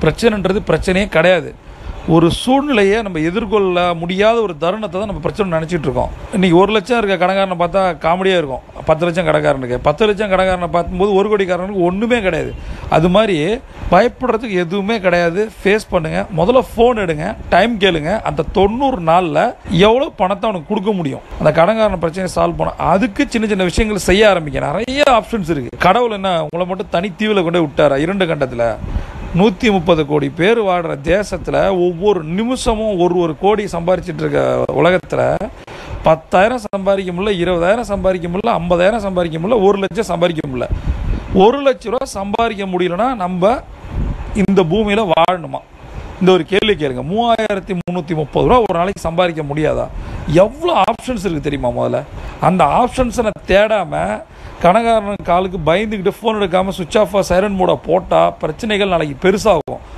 பிரச்சனைன்றது பிரச்சனையே கிடையாது ஒரு சூழ்நிலையை நம்ம எதிர்கொள்ள முடியாத ஒரு தருணத்தை தான் நம்ம பிரச்சனை நினச்சிட்டு இருக்கோம் இன்னைக்கு ஒரு லட்சம் இருக்க கடைக்காரனை பார்த்தா காமெடியாக இருக்கும் பத்து லட்சம் கடைக்காரனுக்கு பத்து லட்சம் கடைக்காரனை பார்க்கும்போது ஒரு கோடிக்காரனுக்கு ஒன்றுமே கிடையாது அது மாதிரி பயப்படுறதுக்கு எதுவுமே கிடையாது ஃபேஸ் பண்ணுங்கள் முதல்ல ஃபோன் எடுங்க டைம் கேளுங்க அந்த தொண்ணூறு நாளில் எவ்வளோ பணத்தை அவனுக்கு கொடுக்க முடியும் அந்த கடன்காரன் பிரச்சனையை சால்வ் பண்ண அதுக்கு சின்ன சின்ன விஷயங்கள் செய்ய ஆரம்பிக்க நிறைய ஆப்ஷன்ஸ் இருக்குது கடவுள் என்ன உங்களை மட்டும் தனித்தீவில் கொண்டு போய் விட்டாரா இரண்டு கண்டத்தில் நூற்றி முப்பது கோடி பேர் வாடுற தேசத்தில் ஒவ்வொரு நிமிஷமும் ஒரு ஒரு கோடி சம்பாரிச்சிட்டு இருக்க உலகத்தில் பத்தாயிரம் சம்பாதிக்க முடியல இருபதாயிரம் சம்பாதிக்க முடியல ஐம்பதாயிரம் சம்பாதிக்க முடியல ஒரு லட்சம் சம்பாதிக்க முடியல ஒரு லட்ச ரூபா சம்பாதிக்க முடியலன்னா நம்ம இந்த பூமியில் வாழணுமா இந்த ஒரு கேள்வி கேளுங்க மூவாயிரத்தி முந்நூற்றி முப்பது ரூபா ஒரு நாளைக்கு சம்பாதிக்க முடியாதா எவ்வளோ ஆப்ஷன்ஸ் இருக்குது தெரியுமா முதல்ல அந்த ஆப்ஷன்ஸை நான் தேடாமல் கணக்காரன் காலுக்கு பயந்துக்கிட்டு ஃபோன் எடுக்காமல் சுவிச் ஆஃபாக சைரன் மோட போட்டால் பிரச்சனைகள் நாளைக்கு பெருசாகும்